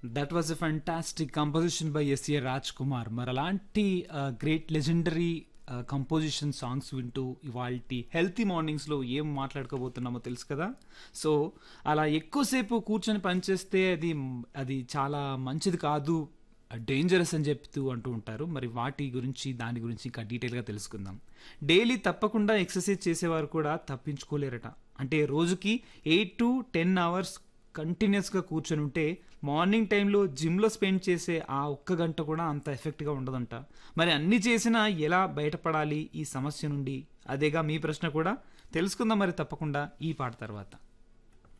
that was a fantastic composition by SA Raj Kumar మరి అలాంటి great legendary composition songs వింటూ ఇవాళ హెల్తీ మార్నింగ్స్లో ఏం మాట్లాడుకోబోతున్నామో తెలుసు కదా సో అలా ఎక్కువసేపు కూర్చొని పనిచేస్తే అది అది చాలా మంచిది కాదు డేంజరస్ అని చెప్తూ అంటూ ఉంటారు మరి వాటి గురించి దాని గురించి ఇంకా డీటెయిల్గా తెలుసుకుందాం డైలీ తప్పకుండా ఎక్సర్సైజ్ చేసేవారు కూడా తప్పించుకోలేరట అంటే రోజుకి ఎయిట్ టు టెన్ అవర్స్ కంటిన్యూస్గా కూర్చొని ఉంటే మార్నింగ్ టైంలో జిమ్లో స్పెండ్ చేసే ఆ ఒక్క గంట కూడా అంత ఎఫెక్ట్గా ఉండదంట మరి అన్ని చేసినా ఎలా బయటపడాలి ఈ సమస్య నుండి అదేగా మీ ప్రశ్న కూడా తెలుసుకుందాం మరి తప్పకుండా ఈ పాట తర్వాత